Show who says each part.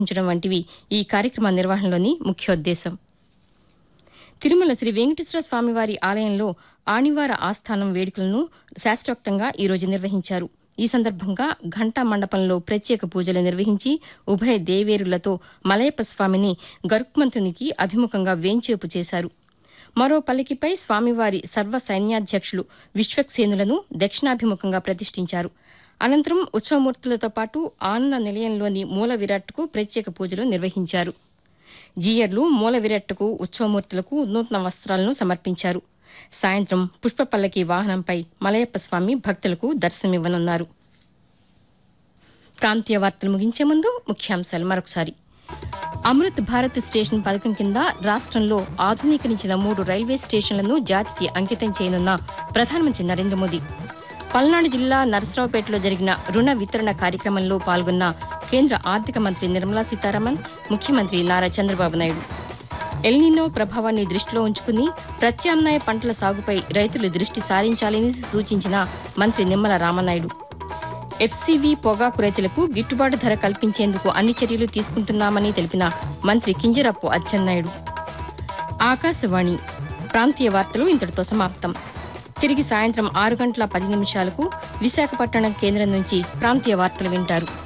Speaker 1: ఉంచడం వంటివి ఈ కార్యక్రమ నిర్వహణలోని ముఖ్యోద్దేశం తిరుమల శ్రీ వెంకటేశ్వర స్వామివారి ఆలయంలో ఆణివార ఆస్థానం వేడుకలను శాస్త్రోక్తంగా ఈరోజు నిర్వహించారు ఈ సందర్భంగా ఘంటా మండపంలో ప్రత్యేక పూజలు నిర్వహించి ఉభయ దేవేరులతో మలయప్ప స్వామిని గరుక్మంతునికి అభిముఖంగా వేంచేపు చేశారు మరో పల్లకిపై స్వామివారి సర్వ సైన్యాధ్యక్షులు విశ్వక్సేనులను దక్షిణాభిముఖంగా ప్రతిష్ఠించారు అనంతరం ఉత్సవమూర్తులతో పాటు ఆనంద నిలయంలోని మూల విరాట్కు ప్రత్యేక పూజలు నిర్వహించారు జీయర్లు మూల విరట్టుకు ఉత్సవమూర్తులకు నూతన వస్త్రాలను సమర్పించారు సాయంత్రం పుష్ప పల్లకి వాహనంపై మలయప్ప స్వామి భక్తులకు దర్శనమివ్వనున్నారు ప్రాంతీయ వార్తలు ముగించే ముందు ముఖ్యాంశాలు మరొకసారి అమృత్ భారత్ స్టేషన్ పథకం కింద రాష్ట్రంలో ఆధునీకరించిన మూడు రైల్వే స్టేషన్లను జాతికి అంకితం చేయనున్న ప్రధానమంత్రి నరేంద్ర మోదీ పల్నాడు జిల్లా నరసరావుపేటలో జరిగిన రుణ వితరణ కార్యక్రమంలో పాల్గొన్న కేంద్ర ఆర్థిక మంత్రి నిర్మలా సీతారామన్ ముఖ్యమంత్రి నారా చంద్రబాబు నాయుడు ఎల్నినో ప్రభావాన్ని దృష్టిలో ఉంచుకుని ప్రత్యామ్నాయ పంటల సాగుపై రైతులు దృష్టి సారించాలని సూచించిన మంత్రి నిమ్మల రామనాయుడు ఎఫ్సీవీ పొగాకు రైతులకు గిట్టుబాటు ధర కల్పించేందుకు అన్ని చర్యలు తీసుకుంటున్నామని తెలిపిన మంత్రి కింజరప్పు అచ్చెన్నాయుడు ఆకాశవాణి ప్రాంతీయ వార్తలు ఇంతటితో సమాప్తం తిరిగి సాయంత్రం ఆరు గంటల పది నిమిషాలకు విశాఖపట్నం కేంద్రం నుంచి ప్రాంతీయ వార్తలు వింటారు